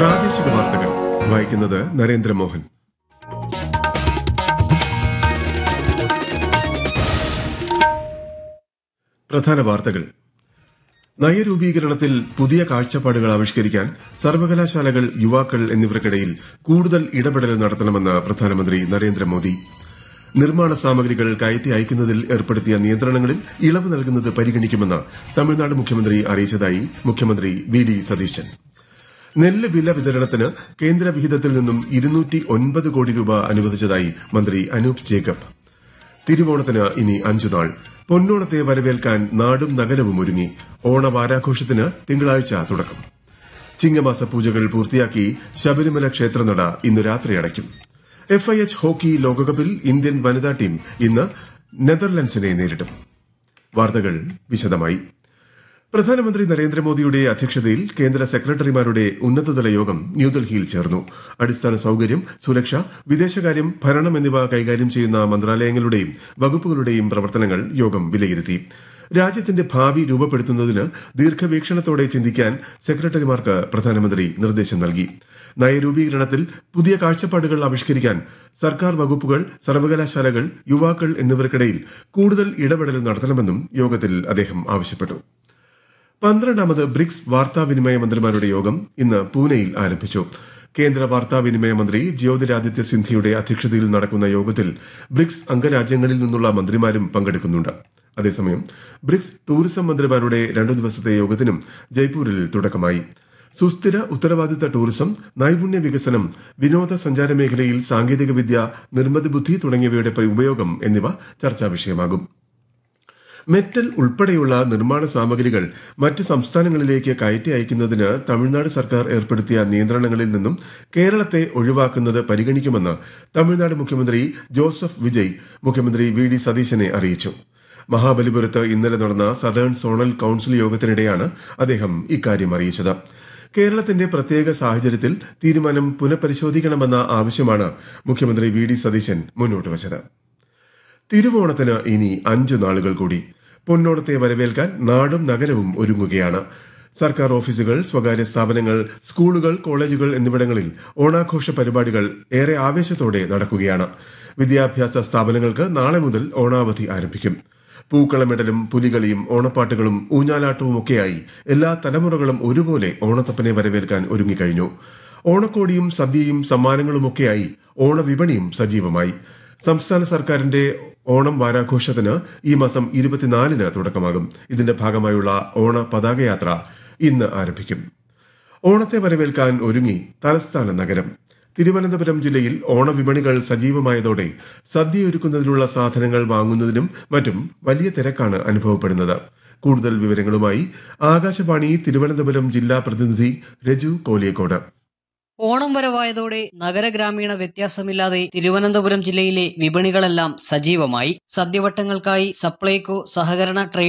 പ്രാദേശിക വാർത്തകൾ വായിക്കുന്നത് നരേന്ദ്രമോഹൻ പ്രധാന വാർത്തകൾ നയരൂപീകരണത്തിൽ പുതിയ കാഴ്ചപ്പാടുകൾ ആവിഷ്കരിക്കാൻ സർവകലാശാലകൾ യുവാക്കൾ എന്നിവർക്കിടയിൽ കൂടുതൽ ഇടപെടൽ നടത്തണമെന്ന് പ്രധാനമന്ത്രി നരേന്ദ്രമോദി നിർമ്മാണ സാമഗ്രികൾ കയറ്റി അയക്കുന്നതിൽ ഏർപ്പെടുത്തിയ നിയന്ത്രണങ്ങളിൽ ഇളവ് നൽകുന്നത് പരിഗണിക്കുമെന്ന് തമിഴ്നാട് മുഖ്യമന്ത്രി അറിയിച്ചതായി മുഖ്യമന്ത്രി വി ഡി സതീശൻ നെല്ല് വില വിതരണത്തിന് കേന്ദ്ര വിഹിതത്തിൽ നിന്നും ഇരുന്നൂറ്റി ഒൻപത് കോടി രൂപ അനുവദിച്ചതായി മന്ത്രി അനൂപ് ജേക്കബ് തിരുവോണത്തിന് ഇനി അഞ്ചു നാൾ പൊന്നോണത്തെ വരവേൽക്കാൻ നാടും നഗരവും ഒരുങ്ങി ഓണവാരാഘോഷത്തിന് തിങ്കളാഴ്ച തുടക്കം ചിങ്ങമാസ പൂജകൾ പൂർത്തിയാക്കി ശബരിമല ക്ഷേത്രനട ഇന്ന് രാത്രി അടയ്ക്കും എഫ്ഐഎച്ച് ഹോക്കി ലോകകപ്പിൽ ഇന്ത്യൻ വനിതാ ടീം ഇന്ന് നെതർലൻഡ്സിനെ നേരിടും വാർത്തകൾ വിശദമായി പ്രധാനമന്ത്രി നരേന്ദ്രമോദിയുടെ അധ്യക്ഷതയിൽ കേന്ദ്ര സെക്രട്ടറിമാരുടെ ഉന്നതതല യോഗം ന്യൂഡൽഹിയിൽ ചേർന്നു അടിസ്ഥാന സൌകര്യം സുരക്ഷ വിദേശകാര്യം ഭരണം എന്നിവ കൈകാര്യം ചെയ്യുന്ന മന്ത്രാലയങ്ങളുടെയും വകുപ്പുകളുടെയും പ്രവർത്തനങ്ങൾ യോഗം വിലയിരുത്തി രാജ്യത്തിന്റെ ഭാവി രൂപപ്പെടുത്തുന്നതിന് ദീർഘവീക്ഷണത്തോടെ ചിന്തിക്കാൻ സെക്രട്ടറിമാർക്ക് പ്രധാനമന്ത്രി നിർദ്ദേശം നൽകി നയരൂപീകരണത്തിൽ പുതിയ കാഴ്ചപ്പാടുകൾ ആവിഷ്കരിക്കാൻ സർക്കാർ വകുപ്പുകൾ സർവകലാശാലകൾ യുവാക്കൾ എന്നിവർക്കിടയിൽ കൂടുതൽ ഇടപെടൽ നടത്തണമെന്നും യോഗത്തിൽ അദ്ദേഹം ആവശ്യപ്പെട്ടു പന്ത്രണ്ടാമത് ബ്രിക്സ് വാർത്താവിനിമയ മന്ത്രിമാരുടെ യോഗം ഇന്ന് പൂനെയിൽ ആരംഭിച്ചു കേന്ദ്ര വാർത്താവിനിമയ മന്ത്രി ജ്യോതിരാദിത്യ സിന്ധ്യയുടെ അധ്യക്ഷതയിൽ നടക്കുന്ന യോഗത്തിൽ ബ്രിക്സ് അംഗരാജ്യങ്ങളിൽ നിന്നുള്ള മന്ത്രിമാരും പങ്കെടുക്കുന്നുണ്ട് അതേസമയം ബ്രിക്സ് ടൂറിസം മന്ത്രിമാരുടെ രണ്ടു ദിവസത്തെ യോഗത്തിനും ജയ്പൂരിൽ തുടക്കമായി സുസ്ഥിര ഉത്തരവാദിത്ത ടൂറിസം നൈപുണ്യ വികസനം വിനോദസഞ്ചാര മേഖലയിൽ സാങ്കേതികവിദ്യ നിർമ്മിത ബുദ്ധി തുടങ്ങിയവയുടെ ഉപയോഗം എന്നിവ ചർച്ചാ വിഷയമാകും മെറ്റൽ ഉൾപ്പെടെയുള്ള നിർമ്മാണ സാമഗ്രികൾ മറ്റ് സംസ്ഥാനങ്ങളിലേക്ക് കയറ്റി അയക്കുന്നതിന് തമിഴ്നാട് സർക്കാർ ഏർപ്പെടുത്തിയ നിയന്ത്രണങ്ങളിൽ നിന്നും കേരളത്തെ ഒഴിവാക്കുന്നത് പരിഗണിക്കുമെന്ന് തമിഴ്നാട് മുഖ്യമന്ത്രി ജോസഫ് വിജയ് മുഖ്യമന്ത്രി വി ഡി സതീശനെ അറിയിച്ചു മഹാബലിപുരത്ത് ഇന്നലെ നടന്ന സദേൺ സോണൽ കൌൺസിൽ യോഗത്തിനിടെയാണ് അദ്ദേഹം ഇക്കാര്യം അറിയിച്ചത് കേരളത്തിന്റെ പ്രത്യേക സാഹചര്യത്തിൽ തീരുമാനം പുനഃപരിശോധിക്കണമെന്ന ആവശ്യമാണ് മുഖ്യമന്ത്രി വി ഡി സതീശൻ മുന്നോട്ട് വച്ചത് തിരുവോണത്തിന് ഇനി അഞ്ചു നാളുകൾ കൂടി പൊന്നോണത്തെ വരവേൽക്കാൻ നാടും നഗരവും ഒരുങ്ങുകയാണ് സർക്കാർ ഓഫീസുകൾ സ്വകാര്യ സ്ഥാപനങ്ങൾ സ്കൂളുകൾ കോളേജുകൾ എന്നിവിടങ്ങളിൽ ഓണാഘോഷ പരിപാടികൾ ഏറെ ആവേശത്തോടെ നടക്കുകയാണ് വിദ്യാഭ്യാസ സ്ഥാപനങ്ങൾക്ക് നാളെ മുതൽ ഓണാവധി ആരംഭിക്കും പൂക്കളമിടലും പുലികളിയും ഓണപ്പാട്ടുകളും ഊഞ്ഞാലാട്ടവും ഒക്കെയായി എല്ലാ തലമുറകളും ഒരുപോലെ ഓണത്തപ്പനെ വരവേൽക്കാൻ ഒരുങ്ങിക്കഴിഞ്ഞു ഓണക്കോടിയും സദ്യയും സമ്മാനങ്ങളുമൊക്കെയായി ഓണവിപണിയും സജീവമായി സംസ്ഥാന സർക്കാരിന്റെ ഓണം വാരാഘോഷത്തിന് ഈ മാസം ഇരുപത്തിനാലിന് തുടക്കമാകും ഇതിന്റെ ഭാഗമായുള്ള ഓണ പതാകയാത്ര ഇന്ന് ആരംഭിക്കും ഓണത്തെ വരവേൽക്കാൻ ഒരുങ്ങി തലസ്ഥാന നഗരം തിരുവനന്തപുരം ജില്ലയിൽ ഓണവിപണികൾ സജീവമായതോടെ സദ്യയൊരുക്കുന്നതിനുള്ള സാധനങ്ങൾ വാങ്ങുന്നതിനും മറ്റും വലിയ തിരക്കാണ് അനുഭവപ്പെടുന്നത് കൂടുതൽ വിവരങ്ങളുമായി ആകാശവാണി തിരുവനന്തപുരം ജില്ലാ പ്രതിനിധി രജു കോലിയക്കോട് ഓണം വരവായതോടെ നഗരഗ്രാമീണ വ്യത്യാസമില്ലാതെ തിരുവനന്തപുരം ജില്ലയിലെ വിപണികളെല്ലാം സജീവമായി സദ്യവട്ടങ്ങൾക്കായി സപ്ലൈകോ സഹകരണ ട്രേഡ്